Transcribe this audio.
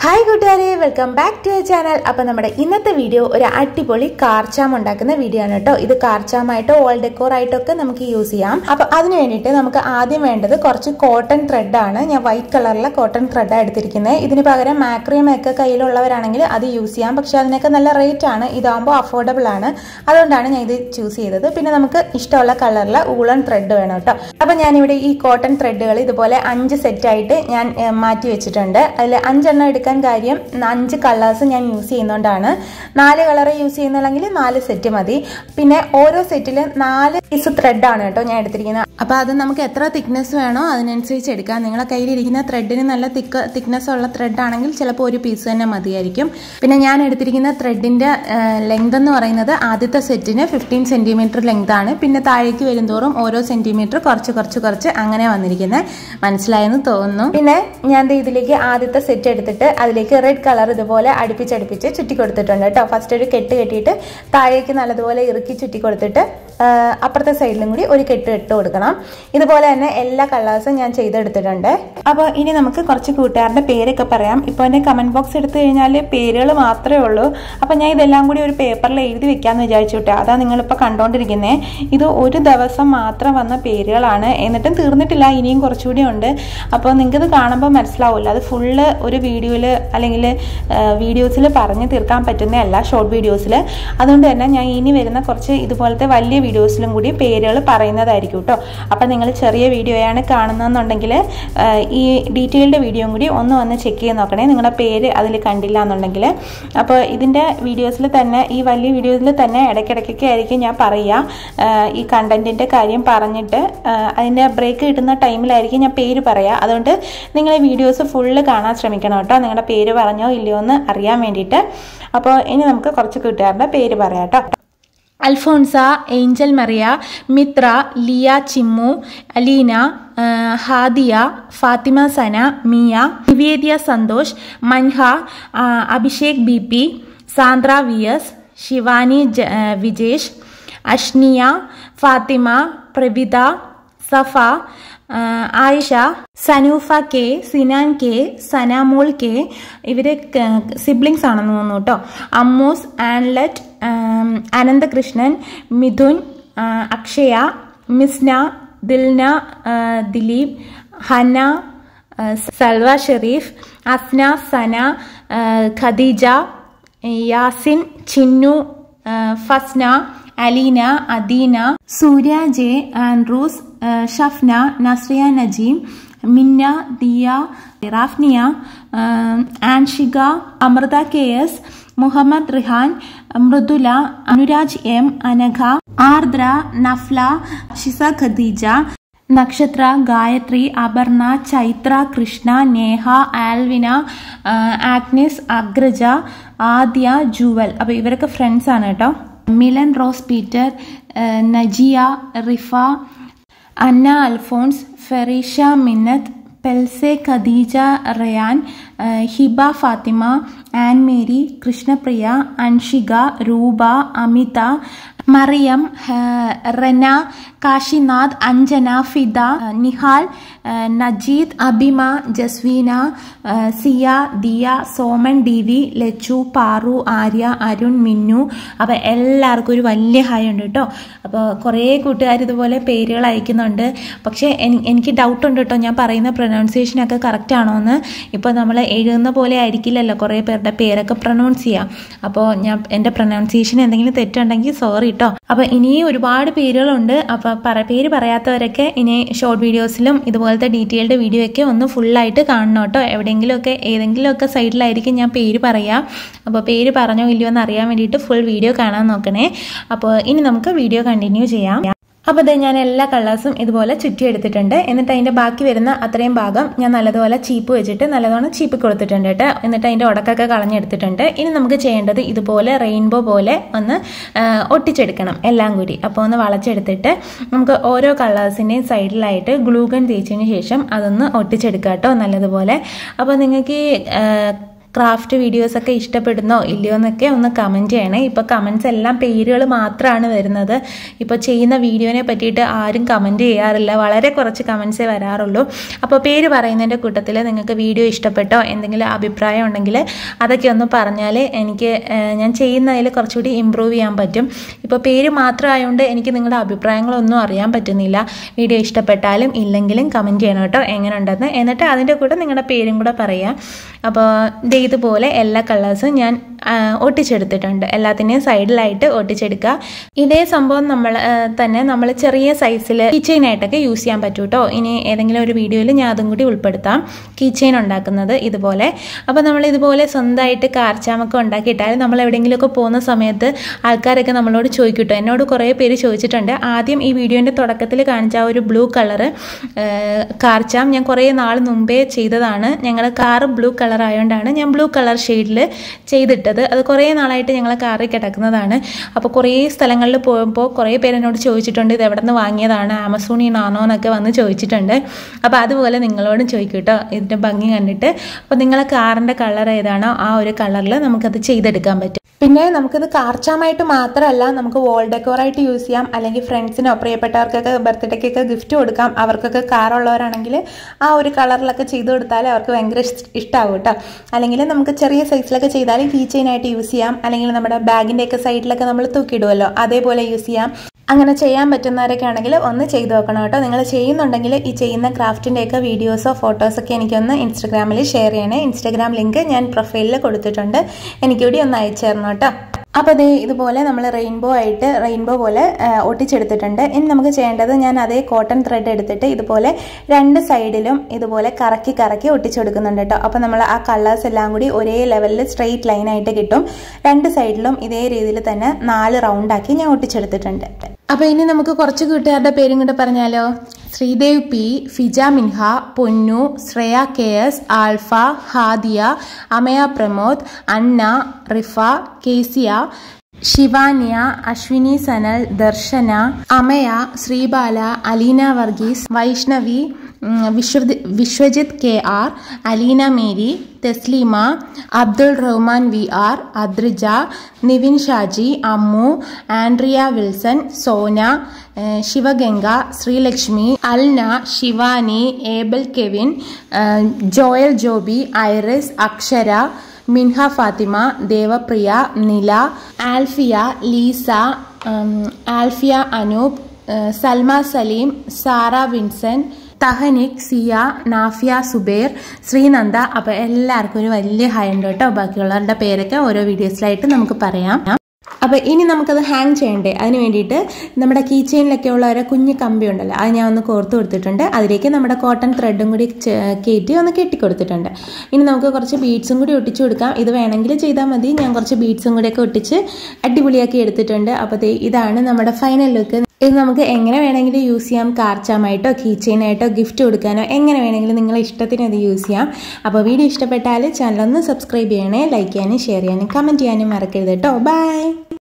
hi കൂട്ടുകാരെ welcome back to channel അപ്പോൾ നമ്മുടെ ഇന്നത്തെ വീഡിയോ ഒരു അടിപൊളി കാർച്ചാം ഉണ്ടാക്കുന്ന വീഡിയോ ആണ് കേട്ടോ ഇത് കാർച്ചാമായിട്ടോ ഓൾ ഡെക്കോർ ആയിട്ടൊക്കെ നമുക്ക് യൂസ് ചെയ്യാം അപ്പോൾ അതിന് വേണ്ടിയിട്ട് നമുക്ക് ആദ്യം വേണ്ടത് കുറച്ച് കോട്ടൺ ത്രെഡ് ആണ് ഞാൻ വൈറ്റ് കളറിലെ കോട്ടൺ ത്രെഡാണ് എടുത്തിരിക്കുന്നത് ഇതിന് പകരം മാക്രിയം ഒക്കെ കയ്യിലുള്ളവരാണെങ്കിൽ അത് യൂസ് ചെയ്യാം പക്ഷെ അതിനൊക്കെ നല്ല റേറ്റ് ആണ് ഇതാകുമ്പോൾ അഫോർഡബിൾ ആണ് അതുകൊണ്ടാണ് ഞാൻ ഇത് ചൂസ് ചെയ്തത് പിന്നെ നമുക്ക് ഇഷ്ടമുള്ള കളറിലെ ഊളൺ ത്രെഡ് വേണം കേട്ടോ അപ്പോൾ ഞാനിവിടെ ഈ കോട്ടൺ ത്രെഡുകൾ ഇതുപോലെ അഞ്ച് സെറ്റായിട്ട് ഞാൻ ഏഹ്, മാറ്റി വെച്ചിട്ടുണ്ട് അതിൽ അഞ്ചെണ്ണം എടുക്കാൻ കാര്യം അഞ്ച് കളേഴ്സ് ഞാൻ യൂസ് ചെയ്യുന്നതുകൊണ്ടാണ് നാല് കളർ യൂസ് ചെയ്യുന്നുണ്ടെങ്കിൽ നാല് സെറ്റ് മതി പിന്നെ ഓരോ സെറ്റിൽ നാല് പീസ് ത്രെഡാണ് കേട്ടോ ഞാൻ എടുത്തിരിക്കുന്നത് അപ്പോൾ അത് നമുക്ക് എത്ര തിക്നെസ് വേണോ അതിനനുസരിച്ച് എടുക്കാം നിങ്ങളെ കയ്യിലിരിക്കുന്ന ത്രെഡിന് നല്ല തിക്ക് തിക്നെസ് ഉള്ള ത്രെഡ് ആണെങ്കിൽ ചിലപ്പോൾ ഒരു പീസ് തന്നെ മതിയായിരിക്കും പിന്നെ ഞാൻ എടുത്തിരിക്കുന്ന ത്രെഡിൻ്റെ ലെങ്ത് എന്ന് പറയുന്നത് ആദ്യത്തെ സെറ്റിന് ഫിഫ്റ്റീൻ സെൻറ്റിമീറ്റർ ലെങ്ത് ആണ് പിന്നെ താഴേക്ക് വരുന്തോറും ഓരോ സെൻറ്റിമീറ്റർ കുറച്ച് കുറച്ച് കുറച്ച് അങ്ങനെ വന്നിരിക്കുന്നത് മനസ്സിലായെന്ന് തോന്നുന്നു പിന്നെ ഞാൻ ദേ ഇതിലേക്ക് ആദ്യത്തെ സെറ്റ് എടുത്തിട്ട് അതിലേക്ക് റെഡ് കളർ ഇതുപോലെ അടുപ്പിച്ചടുപ്പിച്ച് ചുറ്റി കൊടുത്തിട്ടുണ്ട് കേട്ടോ ഫസ്റ്റ് ഒരു കെട്ട് കെട്ടിയിട്ട് താഴേക്ക് നല്ലതുപോലെ ഇറുക്കി ചുറ്റി കൊടുത്തിട്ട് ആ, അപ്പുറത്തെ സൈഡിലും കൂടി ഒരു കെട്ട് ഇട്ട് കൊടുക്കണം ഇതുപോലെ തന്നെ എല്ലാ കളേഴ്സും ഞാൻ ചെയ്തെടുത്തിട്ടുണ്ട് അപ്പോൾ ഇനി നമുക്ക് കുറച്ച് കൂട്ടുകാരുടെ പേരൊക്കെ പറയാം ഇപ്പോൾ എൻ്റെ കമൻറ്റ് ബോക്സ് എടുത്തു കഴിഞ്ഞാൽ പേരുകൾ മാത്രമേ ഉള്ളൂ അപ്പോൾ ഞാൻ ഇതെല്ലാം കൂടി ഒരു പേപ്പറിൽ എഴുതി വെക്കാമെന്ന് വിചാരിച്ചു കേട്ടോ അതാ നിങ്ങളിപ്പോൾ കണ്ടുകൊണ്ടിരിക്കുന്നത് ഇത് ഒരു ദിവസം മാത്രം വന്ന പേരുകളാണ് എന്നിട്ടും തീർന്നിട്ടില്ല ഇനിയും കുറച്ചുകൂടി ഉണ്ട് അപ്പോൾ നിങ്ങൾക്കിത് കാണുമ്പോൾ മനസ്സിലാവില്ല അത് ഫുള്ള് ഒരു വീഡിയോയിൽ അല്ലെങ്കിൽ വീഡിയോസിൽ പറഞ്ഞ് തീർക്കാൻ പറ്റുന്നതല്ല ഷോർട്ട് വീഡിയോസിൽ അതുകൊണ്ട് തന്നെ ഞാൻ ഇനി വരുന്ന കുറച്ച് ഇതുപോലത്തെ വലിയ വീഡിയോസിലും കൂടി പേരുകൾ പറയുന്നതായിരിക്കും കേട്ടോ അപ്പോൾ നിങ്ങൾ ചെറിയ വീഡിയോയാണ് കാണുന്നതെന്നുണ്ടെങ്കിൽ ഈ ഡീറ്റെയിൽഡ് വീഡിയോയും കൂടി ഒന്ന് വന്ന് ചെക്ക് ചെയ്ത് നോക്കണേ നിങ്ങളുടെ പേര് അതിൽ കണ്ടില്ല എന്നുണ്ടെങ്കിൽ അപ്പോൾ ഇതിൻ്റെ വീഡിയോസിൽ തന്നെ ഈ വലിയ വീഡിയോസിൽ തന്നെ ഇടയ്ക്കിടയ്ക്കൊക്കെ ആയിരിക്കും ഞാൻ പറയുക ഈ കണ്ടന്റിൻ്റെ കാര്യം പറഞ്ഞിട്ട് അതിൻ്റെ ബ്രേക്ക് കിട്ടുന്ന ടൈമിലായിരിക്കും ഞാൻ പേര് പറയുക അതുകൊണ്ട് നിങ്ങൾ ഈ വീഡിയോസ് ഫുള്ള് കാണാൻ ശ്രമിക്കണം കേട്ടോ നിങ്ങളുടെ പേര് പറഞ്ഞോ ഇല്ലയോ എന്ന് അറിയാൻ വേണ്ടിയിട്ട് അപ്പോൾ ഇനി നമുക്ക് കുറച്ച് കൂട്ടുകാരുടെ പേര് പറയാം കേട്ടോ അൽഫോൺസ ഏഞ്ചൽ മറിയ മിത്ര ലിയ ചിമ്മു അലീന ആ, ഹാദിയ ഫാത്തിമ സന മിയ നിവേദ്യ സന്തോഷ് മൻഹ ആ, Abhishek B P Sandra V S Shivani ജ- ആ, വിജേഷ് അഷ്നിയ ഫാത്തിമ പ്രവിത സഫ ആ, Ayisha Sanoofa K Sinan K Sanamol K ഇവര് സിബ്ലിങ്സ് ആണെന്ന് തോന്നുന്നു കേട്ടോ അമ്മൂസ് ആൻലറ്റ് ആം, അനന്തകൃഷ്ണൻ മിഥുൻ ആ, അക്ഷയ മിസ്ന ദിൽന ആ, ദിലീപ് ഹന ആ, സൽവ ഷെരീഫ് അസ്ന സന ആ, ഖദീജ യാസിൻ ചിന്നു ആ, ഫസ്ന അലീന അദീന സൂര്യ ജെ ആൻഡ്രൂസ് ആ, ഷഫ്ന നസ്രിയ നജീം മിന്ന ദിയ റാഫ്നിയ ആ, Anshika Amritha K S Muhammad Rihan Mridula Anuraj M Anagha Ardra Nafla Shiza Khadeeja Nakshatra Gayathri Aparna Chaitra Krishna Neha Alvina ആ, ആഗ്നസ് അഗ്രജ ആദ്യ ജുവൽ അപ്പോൾ ഇവരൊക്കെ ഫ്രണ്ട്സ് ആണ് കേട്ടോ മിലൻ റോസ് പീറ്റർ ആ, നജിയ റിഫ അന്ന അൽഫോൺസ് ഫെറീഷ മിന്നത്ത് പെൽസെ ഖദീജ റയാൻ ആ, ഹിബ ഫാത്തിമ ആൻ മേരി കൃഷ്ണപ്രിയ അൻഷിക രൂപ അമിത മറിയം ആ, റന കാശിനാഥ് അഞ്ജന ഫിദ ആ, നിഹാൽ ആ, നജീദ് അബിമ ജസ്വീന ആ, സിയ ദിയ സോമൻ ഡി വി ലച്ചു പാറു ആര്യ അരുൺ മിന്നു അപ്പോൾ എല്ലാവർക്കും ഒരു വലിയ ഹായ് ഉണ്ട് കേട്ടോ അപ്പോൾ കുറേ കൂട്ടുകാർ ഇതുപോലെ പേരുകൾ അയക്കുന്നുണ്ട് പക്ഷേ എനി- എനിക്ക് ഡൗട്ട് ഉണ്ട് കേട്ടോ ഞാൻ പറയുന്ന പ്രൊനൗൺസിയേഷനൊക്കെ കറക്റ്റ് ആണോ എന്ന് ഇപ്പോൾ നമ്മൾ എഴുതുന്ന പോലെ ആയിരിക്കില്ലല്ലോ കുറേ പേരുടെ പേരൊക്കെ പ്രൊനൗൺസ് ചെയ്യുക അപ്പോൾ ഞാൻ എൻ്റെ പ്രൊനൗൺസിയേഷൻ എന്തെങ്കിലും തെറ്റുണ്ടെങ്കിൽ സോറി കേട്ടോ അപ്പോൾ ഇനിയും ഒരുപാട് പേരുകളുണ്ട് അപ്പോൾ പറ പേര് പറയാത്തവരൊക്കെ ഇനി ഷോർട്ട് വീഡിയോസിലും ഇതുപോലത്തെ ഡീറ്റെയിൽഡ് വീഡിയോ ഒക്കെ ഒന്ന് ഫുള്ളായിട്ട് കാണണം കേട്ടോ എവിടെയെങ്കിലുമൊക്കെ ഏതെങ്കിലുമൊക്കെ സൈഡിലായിരിക്കും ഞാൻ പേര് പറയാം അപ്പോൾ പേര് പറഞ്ഞോ ഇല്ലയോ എന്ന് അറിയാൻ വേണ്ടിയിട്ട് ഫുൾ വീഡിയോ കാണാൻ നോക്കണേ അപ്പോൾ ഇനി നമുക്ക് വീഡിയോ കണ്ടിന്യൂ ചെയ്യാം അപ്പോൾ ഇത് ഞാൻ എല്ലാ കളേഴ്സും ഇതുപോലെ ചുറ്റി എടുത്തിട്ടുണ്ട് എന്നിട്ട് അതിൻ്റെ ബാക്കി വരുന്ന അത്രയും ഭാഗം ഞാൻ നല്ലതുപോലെ ചീപ്പ് വെച്ചിട്ട് നല്ലതുപോലെ ചീപ്പ് കൊടുത്തിട്ടുണ്ട് കേട്ടോ എന്നിട്ട് അതിൻ്റെ ഉടക്കൊക്കെ കളഞ്ഞെടുത്തിട്ടുണ്ട് ഇനി നമുക്ക് ചെയ്യേണ്ടത് ഇതുപോലെ റെയിൻബോ പോലെ ഒന്ന് ആ, ഒട്ടിച്ചെടുക്കണം എല്ലാം കൂടി അപ്പോൾ ഒന്ന് വളച്ചെടുത്തിട്ട് നമുക്ക് ഓരോ കളേഴ്സിൻ്റെയും സൈഡിലായിട്ട് ഗ്ലൂഗൺ തേച്ചതിന് ശേഷം അതൊന്ന് ഒട്ടിച്ചെടുക്കുക കേട്ടോ നല്ലതുപോലെ അപ്പോൾ നിങ്ങൾക്ക് ഈ, ആ, ക്രാഫ്റ്റ് വീഡിയോസൊക്കെ ഇഷ്ടപ്പെടുന്നോ ഇല്ലയോ എന്നൊക്കെ ഒന്ന് കമൻറ്റ് ചെയ്യണേ ഇപ്പോൾ കമൻസ് എല്ലാം പേരുകൾ മാത്രമാണ് വരുന്നത് ഇപ്പോൾ ചെയ്യുന്ന വീഡിയോനെ പറ്റിയിട്ട് ആരും കമൻറ്റ് ചെയ്യാറില്ല വളരെ കുറച്ച് കമൻസേ വരാറുള്ളൂ അപ്പോൾ പേര് പറയുന്നതിൻ്റെ കൂട്ടത്തിൽ നിങ്ങൾക്ക് വീഡിയോ ഇഷ്ടപ്പെട്ടോ എന്തെങ്കിലും അഭിപ്രായം ഉണ്ടെങ്കിൽ അതൊക്കെ ഒന്ന് പറഞ്ഞാൽ എനിക്ക് ഞാൻ ചെയ്യുന്നതിൽ കുറച്ചുകൂടി ഇമ്പ്രൂവ് ചെയ്യാൻ പറ്റും ഇപ്പോൾ പേര് മാത്രമായതുകൊണ്ട് എനിക്ക് നിങ്ങളുടെ അഭിപ്രായങ്ങളൊന്നും അറിയാൻ പറ്റുന്നില്ല വീഡിയോ ഇഷ്ടപ്പെട്ടാലും ഇല്ലെങ്കിലും കമൻറ്റ് ചെയ്യണം കേട്ടോ എങ്ങനെ ഉണ്ടെന്ന് എന്നിട്ട് അതിൻ്റെ കൂടെ നിങ്ങളുടെ പേരും കൂടെ പറയാം അപ്പോൾ ദേ ഇതുപോലെ എല്ലാ കളേഴ്സും ഞാൻ ഒട്ടിച്ചെടുത്തിട്ടുണ്ട് എല്ലാത്തിൻ്റെയും സൈഡിലായിട്ട് ഒട്ടിച്ചെടുക്കുക ഇതേ സംഭവം നമ്മൾ തന്നെ നമ്മൾ ചെറിയ സൈസിൽ കീച്ചെയിനായിട്ടൊക്കെ യൂസ് ചെയ്യാൻ പറ്റും കേട്ടോ ഇനി ഏതെങ്കിലും ഒരു വീഡിയോയിൽ ഞാൻ അതും കൂടി ഉൾപ്പെടുത്താം കീച്ചെയിൻ ഉണ്ടാക്കുന്നത് ഇതുപോലെ അപ്പോൾ നമ്മൾ ഇതുപോലെ സ്വന്തമായിട്ട് കാർച്ചാമൊക്കെ ഉണ്ടാക്കിയിട്ടാൽ നമ്മൾ എവിടെയെങ്കിലുമൊക്കെ പോകുന്ന സമയത്ത് ആൾക്കാരൊക്കെ നമ്മളോട് ചോദിക്കട്ടോ എന്നോട് കുറേ പേര് ചോദിച്ചിട്ടുണ്ട് ആദ്യം ഈ വീഡിയോൻ്റെ തുടക്കത്തിൽ കാണിച്ച ആ ഒരു ബ്ലൂ കളറ് കാർച്ചാം ഞാൻ കുറേ നാൾ മുമ്പേ ചെയ്തതാണ് ഞങ്ങൾ കാറ് ബ്ലൂ കളർ ആയതുകൊണ്ടാണ് ഞാൻ ബ്ലൂ കളർ ഷെയ്ഡിൽ ചെയ്തിട്ടത് അത് കുറേ നാളായിട്ട് ഞങ്ങൾ കാറിൽ കിടക്കുന്നതാണ് അപ്പോൾ കുറേ സ്ഥലങ്ങളിൽ പോകുമ്പോൾ കുറേ പേര് എന്നോട് ചോദിച്ചിട്ടുണ്ട് ഇത് എവിടെ നിന്ന് വാങ്ങിയതാണ് ആമസോണിൽ നിന്നാണോ എന്നൊക്കെ വന്ന് ചോദിച്ചിട്ടുണ്ട് അപ്പോൾ അതുപോലെ നിങ്ങളോടും ചോദിക്കും കേട്ടോ ഇതിൻ്റെ ഭംഗി കണ്ടിട്ട് അപ്പോൾ നിങ്ങളെ കാറിൻ്റെ കളർ ഏതാണോ ആ ഒരു കളറിൽ നമുക്കത് ചെയ്തെടുക്കാൻ പറ്റും പിന്നെ നമുക്കിത് കാർച്ചാമായിട്ട് മാത്രമല്ല നമുക്ക് വാൾ ഡെക്കോറായിട്ട് യൂസ് ചെയ്യാം അല്ലെങ്കിൽ ഫ്രണ്ട്സിനോ പ്രിയപ്പെട്ടവർക്കൊക്കെ ബർത്ത്ഡേക്കൊക്കെ ഗിഫ്റ്റ് കൊടുക്കാം അവർക്കൊക്കെ കാറുള്ളവരാണെങ്കിൽ ആ ഒരു കളറിലൊക്കെ ചെയ്ത് കൊടുത്താൽ അവർക്ക് ഭയങ്കര ഇഷ്ടമാകും കേട്ടോ അല്ലെങ്കിൽ നമുക്ക് ചെറിയ സൈസിലൊക്കെ ചെയ്താൽ കീ ചെയിനായിട്ട് യൂസ് ചെയ്യാം അല്ലെങ്കിൽ നമ്മുടെ ബാഗിൻ്റെയൊക്കെ സൈഡിലൊക്കെ നമ്മൾ തൂക്കിയിടുമല്ലോ അതേപോലെ യൂസ് ചെയ്യാം അങ്ങനെ ചെയ്യാൻ പറ്റുന്നവരൊക്കെ ആണെങ്കിൽ ഒന്ന് ചെയ്തു നോക്കണം കേട്ടോ നിങ്ങൾ ചെയ്യുന്നുണ്ടെങ്കിൽ ഈ ചെയ്യുന്ന ക്രാഫ്റ്റിൻ്റെയൊക്കെ വീഡിയോസോ ഫോട്ടോസൊക്കെ എനിക്കൊന്ന് ഇൻസ്റ്റഗ്രാമിൽ ഷെയർ ചെയ്യണേ ഇൻസ്റ്റഗ്രാം ലിങ്ക് ഞാൻ പ്രൊഫൈലിൽ കൊടുത്തിട്ടുണ്ട് എനിക്കൂടി ഒന്ന് അയച്ചു തരണം കേട്ടോ അപ്പോൾ അതേ ഇതുപോലെ നമ്മൾ റെയിൻബോ ആയിട്ട് റെയിൻബോ പോലെ ഒട്ടിച്ചെടുത്തിട്ടുണ്ട് ഇനി നമുക്ക് ചെയ്യേണ്ടത് ഞാൻ അതേ കോട്ടൺ ത്രെഡ് എടുത്തിട്ട് ഇതുപോലെ രണ്ട് സൈഡിലും ഇതുപോലെ കറക്കി കറക്കി ഒട്ടിച്ചെടുക്കുന്നുണ്ട് കേട്ടോ അപ്പോൾ നമ്മൾ ആ കളേഴ്സ് എല്ലാം കൂടി ഒരേ ലെവലിൽ സ്ട്രെയിറ്റ് ലൈനായിട്ട് കിട്ടും രണ്ട് സൈഡിലും ഇതേ രീതിയിൽ തന്നെ നാല് റൗണ്ടാക്കി ഞാൻ ഒട്ടിച്ചെടുത്തിട്ടുണ്ട് അപ്പോൾ ഇനി നമുക്ക് കുറച്ച് കൂട്ടുകാരുടെ പേരും കൂടെ പറഞ്ഞാലോ Sreedev P Fija Minha Ponnu Shreya K S Alfa Hadiya Amaya Pramod Anna Rifa Kesiya Shivaniya Ashwini Sanal Darshana Amaya Sreebala Aleena Varghese Vaishnavi Vishwa Vishwajith K R Aleena Mary Thesleema Abdul Rahman V R Adrija Nivin Shaji Ammu Andrea Wilson Sona Shivaganga Sreelakshmi Alna Shivani Abel Kevin Joel Joby Iris Akshara Minha Fathima Devapriya Nila Alfiya Leesa Alfiya Anoop Salma Saleem Sara Vincent Thahanik Siya Nafiya Zubair Sreenanda അപ്പോൾ എല്ലാവർക്കും ഒരു വലിയ ഹൈ ഉണ്ട് കേട്ടോ ബാക്കിയുള്ളവരുടെ പേരൊക്കെ ഓരോ വീഡിയോസിലായിട്ട് നമുക്ക് പറയാം അപ്പോൾ ഇനി നമുക്കത് ഹാങ് ചെയ്യണ്ടേ അതിന് വേണ്ടിയിട്ട് നമ്മുടെ കീ ചെയിനിലൊക്കെ ഉള്ള ഒരു കുഞ്ഞ് കമ്പി ഉണ്ടല്ലോ അത് ഞാൻ ഒന്ന് കോർത്ത് കൊടുത്തിട്ടുണ്ട് അതിലേക്ക് നമ്മുടെ കോട്ടൺ ത്രെഡും കൂടി കയറ്റി ഒന്ന് കെട്ടിക്കൊടുത്തിട്ടുണ്ട് ഇനി നമുക്ക് കുറച്ച് ബീഡ്സും കൂടി ഒട്ടിച്ചു കൊടുക്കാം ഇത് വേണമെങ്കിൽ ചെയ്താൽ മതി ഞാൻ കുറച്ച് ബീഡ്സും കൂടിയൊക്കെ ഒട്ടിച്ച് അടിപൊളിയാക്കി എടുത്തിട്ടുണ്ട് അപ്പോൾ ഇതാണ് നമ്മുടെ ഫൈനൽ ലുക്ക് ഇത് നമുക്ക് എങ്ങനെ വേണമെങ്കിലും യൂസ് ചെയ്യാം കാർച്ചാമായിട്ടോ കീ ചെയിനായിട്ടോ ഗിഫ്റ്റ് കൊടുക്കാനോ എങ്ങനെ വേണമെങ്കിലും നിങ്ങളെ ഇഷ്ടത്തിന് അത് യൂസ് ചെയ്യാം അപ്പോൾ വീഡിയോ ഇഷ്ടപ്പെട്ടാൽ ചാനൽ ഒന്ന് സബ്സ്ക്രൈബ് ചെയ്യണേ ലൈക്ക് ചെയ്യാനും ഷെയർ ചെയ്യാനും കമൻറ്റ് ചെയ്യാനും മറക്കരുത് കേട്ടോ ബൈ